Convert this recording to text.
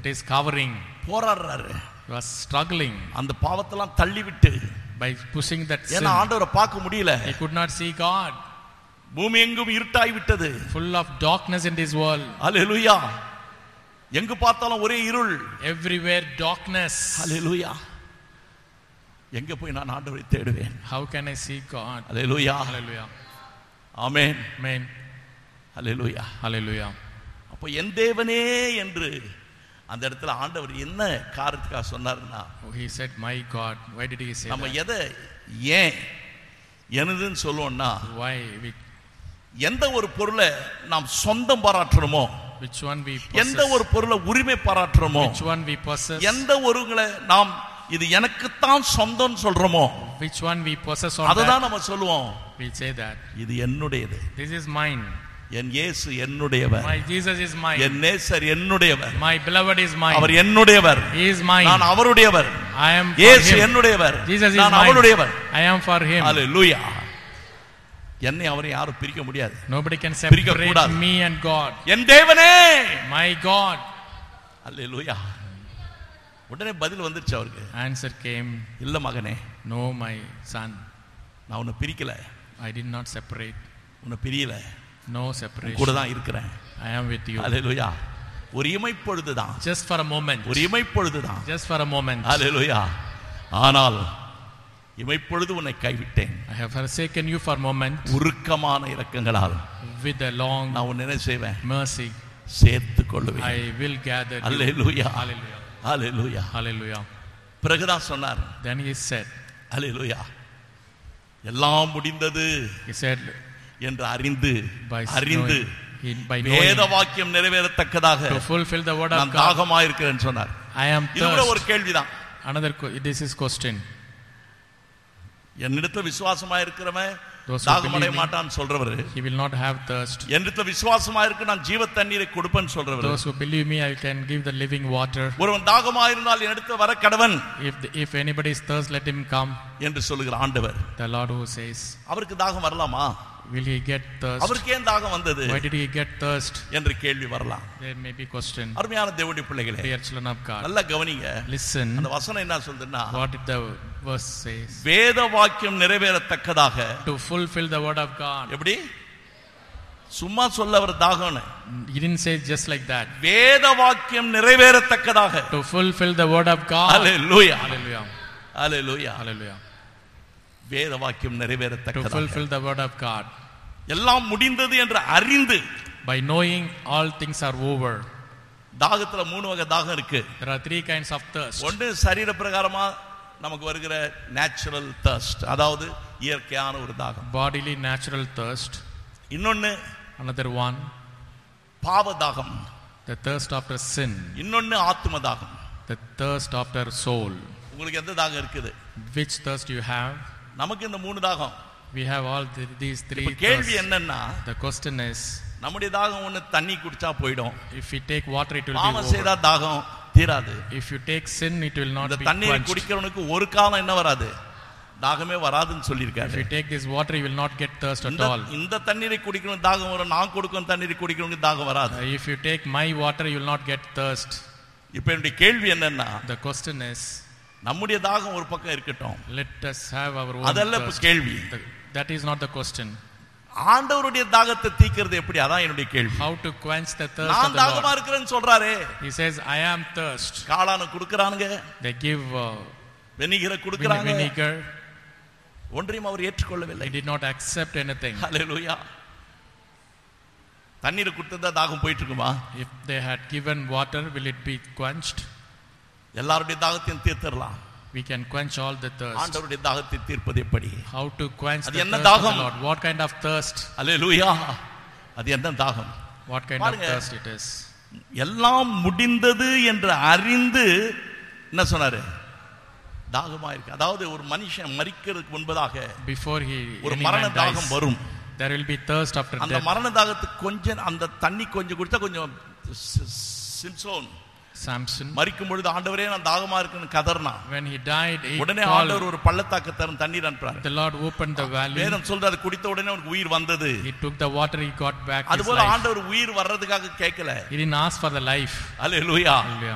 It is covering. போராடுறாரு He was struggling அந்த பாவத்தெல்லாம் தள்ளி விட்டு by pushing that sin. ஏன்னா ஆண்டவரை பார்க்க முடியல He could not see God. பூமி எங்கும் இருட்டாய் விட்டது Full of darkness in this world. அல்லேலூயா எங்கு பார்த்தாலும் ஒரே இருள் Everywhere darkness. அல்லேலூயா எங்க போய் நான் ஆண்டவரை தேடுவேன் How can I see God? Hallelujah Hallelujah. Amen Amen. Hallelujah Hallelujah. அப்போ என் தேவனே என்று அந்த இடத்துல ஆண்டவர் என்ன காரணத்துக்காக சொன்னாருன்னா Oh, He said, My God. Why did he say நம்ம that? எதை ஏன் எனதுன்னு சொல்லுவோம்னா Why? We, எந்த ஒரு பொருளை நாம் சொந்தம் பாராட்டுறோமோ which one we எந்த possess? ஒரு பொருளை உரிமை பாராட்டுறோமோ Which one we possess? எந்த ஒருங்களை நாம் இது எனக்குத்தான் சொந்தம்னு சொல்றோமோ Which one we possess on அதுதான் that? நம்ம சொல்லுவோம் We say that. இது என்னுடையது This is mine. என் இயேசு என்னுடையவர் My Jesus is mine. என் நேசர் என்னுடையவர் My beloved is mine. Our என்னுடையவர் He is mine. நான் அவருடையவர் I am for இயேசு him. என்னுடையவர் Jesus is நான் mine. அவருடையவர் I am for him. அல்லேலூயா என்னை அவரை யாரும் பிரிக்க முடியாது Nobody can பிரிக்க separate கூடாது. me and God. என் தேவனே My God. அல்லேலூயா உடனே பதில் வந்துருச்சு அவருக்கு Answer came, இல்ல மகனே No, my son. நான் உன்னை பிரிக்கல I did not separate. உன்னை பிரியல No கூட separation. தான் இருக்கிறேன் I am with you. அல்லேலூயா ஒரு இமைப்பொழுது தான் Just for a moment. ஒரு இமைப்பொழுது தான் Just for a moment. அல்லேலூயா ஆனால் இமைப்பொழுது உன்னை கைவிட்டேன் I have forsaken you for a moment உருக்கமான இரக்கங்களால் with a long நான் உன்னை என்ன செய்வேன் mercy. சேர்த்து கொள்ளுவேன் I will gather you. Hallelujah Hallelujah. Hallelujah Hallelujah. பிறகுதான் சொன்னார் Then he said, அல்லேலூயா எல்லாம் முடிந்தது he said, என்று அறிந்து by அறிந்து knowing, he- by வேத knowing வாக்கியம் நிறைவேறத்தக்கதாக to fulfill the word of நான் God, தாகமா இருக்கிறேன்னு சொன்னார் I am இது கூட ஒரு thirst. கேள்விதான் Another, que- this is question. என்னிடத்துல விசுவாசமா இருக்கிறவன் Those who தாகமடைய believe me- மாட்டான்னு சொல்றவரு He will not have thirst. என்னிடத்துல விசுவாசமா இருக்கு நான் ஜீவ தண்ணீரை கொடுப்பேன்னு சொல்றவரு Those who believe me, I can give the living water. ஒருவன் தாகமா இருந்தால் என்னிடத்துல வர கடவன் If, the, if anybody is thirst, let him come. என்று சொல்லுகிற ஆண்டவர் The Lord who says, அவருக்கு தாகம் வரலாமா will he get thirst? அவருக்கு ஏன் தாகம் வந்தது Why did he get thirst? என்று கேள்வி வரலாம் There may be question. அருமையான தேவனுடைய பிள்ளைகளே Dear children of God, நல்லா கவனிங்க listen அந்த வசனம் என்ன சொல்றதுன்னா what did the verse says. வேத வாக்கியம் நிறைவேறத்தக்கதாக To fulfill the word of God. எப்படி சும்மா சொல்ல அவர் தாகம்னு He didn't say just like that. வேத வாக்கியம் நிறைவேறத்தக்கதாக To fulfill the word of God. Hallelujah Hallelujah. Hallelujah Hallelujah. வேத வாக்கியம் To நிறைவேறத்தக்கதாக fulfill the word of God. எல்லாம் முடிந்தது என்று அறிந்து By knowing all things are over. தாகத்துல மூணு வகை தாகம் இருக்கு There are three kinds of thirst. ஒன்று சரீர பிரகாரமா நமக்கு வருகிற நேச்சுரல் தர்ஸ்ட் அதாவது இயற்கையான ஒரு தாகம் Bodily natural thirst. இன்னொன்னு Another one, பாவ தாகம் the thirst after sin. இன்னொன்னு ஆத்ம தாகம் The thirst after soul. உங்களுக்கு எந்த தாகம் இருக்குது Which thirst you have? நமக்கு இந்த மூணு தாகம் We have all th- these three இப்ப கேள்வி thirsts. என்னன்னா The question is, நம்முடைய தாகம் ஒண்ணு தண்ணி குடிச்சா போயிடும் if we take water, it will be பாவம் செய்தா over. தாகம் தீராது If you take sin, it will not இந்த be தண்ணீரை quenched. குடிக்கிறவனுக்கு ஒரு காலம் என்ன வராது தாகமே வராதுன்னு If சொல்லியிருக்காரு you take this water, you will not get thirst at இந்த all. இந்த தண்ணீரை குடிக்கணும் தாகம் வரும் நான் கொடுக்கும் தண்ணீரை குடிக்கிறவனுக்கு தாகம் வராது Uh, If you take my water, you will not get thirst. இப்ப என்னுடைய கேள்வி என்னன்னா The question is, நம்முடைய தாகம் ஒரு பக்கம் இருக்கட்டும் let us have our own அதல்ல இப்ப thirst. கேள்வி The- That is not the question. ஆண்டவருடைய தாகத்தை தீக்கிறது எப்படி அதான் என்னுடைய கேள்வி How to quench the thirst of நான் the தாகமா Lord. இருக்கிறேன்னு சொல்றாரே He says, I am thirst. காளான குடுக்கறானுங்க They give uh, வெனிகரை vine- குடுக்கறாங்க vinegar. ஒன்றையும் அவர் ஏற்றுக்கொள்ளவில்லை He did not accept anything. ஹalleluya தண்ணீரை கொடுத்தா தாகம் போயிட்டு இருக்குமா If they had given water, will it be quenched? எல்லாருடைய தாகத்தையும் தீர்த்தரலாம் We can quench all the thirst. ஆண்டவருடைய தாகத்தை தீர்ப்பது எப்படி How to quench அது the என்ன thirst of the தாகம்? Lord? What kind of thirst? ஹalleluya அது என்ன தாகம் What kind பாருங்க. of thirst it is? எல்லாம் முடிந்தது என்று அறிந்து என்ன சொன்னாரு தாகமா இருக்கு அதாவது ஒரு மனுஷன் மரிக்கிறதுக்கு முன்பதாக Before he ஒரு any மரண man தாகம் dies, வரும் there will be thirst after அந்த death. மரண தாகத்துக்கு கொஞ்சம் அந்த தண்ணி கொஞ்சம் குடிச்சா கொஞ்சம் சி- சிம்சோன் Samson, மரிக்கும் பொழுது ஆண்டவரே நான் தாகமா இருக்குன்னு கதறினான் when he died, he உடனே called, ஆண்டவர் ஒரு பள்ளத்தாக்கு தரும் தண்ணீர் அனுப்புறாரு the Lord opened the valley. வேதம் சொல்றாரு குடித்த உடனே அவனுக்கு உயிர் வந்தது He took the water, he got back his அதுபோல life. ஆண்டவர் உயிர் வர்றதுக்காக கேட்கல He didn't ask for the life. Hallelujah Hallelujah.